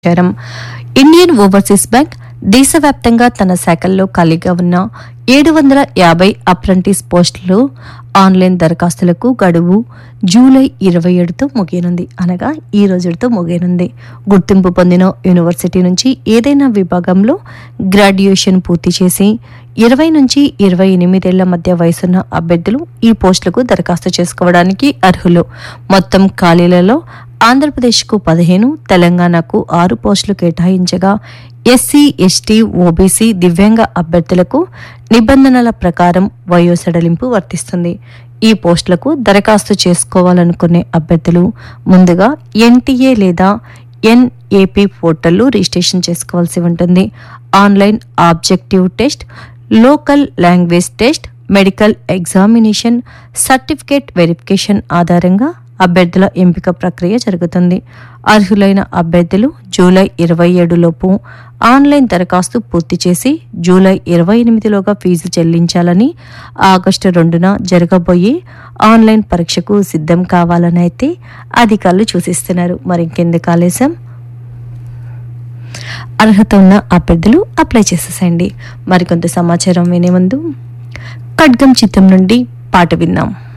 సమాచారం Indian overseas bank దేశవ్యాప్తంగా తన శాఖల్లో ఖాళీగా ఉన్న ఏడు వందల యాభై అప్రెంటిస్ పోస్టులు ఆన్లైన్ దరఖాస్తులకు గడువు జూలై ఇరవై ఏడుతో ముగియనుంది అనగా ఈ రోజుతో ముగియనుంది గుర్తింపు పొందిన యూనివర్సిటీ నుంచి ఏదైనా విభాగంలో గ్రాడ్యుయేషన్ పూర్తి చేసి ఇరవై నుంచి ఇరవై ఎనిమిదేళ్ల మధ్య వయసున్న అభ్యర్థులు ఈ పోస్టులకు దరఖాస్తు చేసుకోవడానికి అర్హులు మొత్తం ఖాళీలలో ఆంధ్రప్రదేశ్కు పదిహేను తెలంగాణకు ఆరు పోస్టులు కేటాయించగా ఎస్సీ ఎస్టీ ఓబీసీ దివ్యాంగ అభ్యర్థులకు నిబంధనల ప్రకారం వయో సడలింపు వర్తిస్తుంది ఈ పోస్టులకు దరఖాస్తు చేసుకోవాలనుకునే అభ్యర్థులు ముందుగా ఎన్టీఏ లేదా ఎన్ఏపి పోర్టల్లో రిజిస్ట్రేషన్ చేసుకోవాల్సి ఉంటుంది online objective test local language test medical examination certificate verification ఆధారంగా అభ్యర్థుల ఎంపిక ప్రక్రియ జరుగుతుంది అర్హులైన అభ్యర్థులు జూలై ఇరవై ఏడులోపు ఆన్లైన్ దరఖాస్తు పూర్తి చేసి జూలై ఇరవై ఎనిమిదిలోగా ఫీజు చెల్లించాలని ఆగస్టు రెండున జరగబోయే ఆన్లైన్ పరీక్షకు సిద్ధం కావాలని అయితే అధికారులు సూచిస్తున్నారు మరి ఇంకెందుకు ఆలస్యం అర్హత ఉన్న అభ్యర్థులు అప్లై చేసేసేయండి మరికొంత సమాచారం వినే ముందు ఖడ్గం చిత్రం నుండి పాట విందాం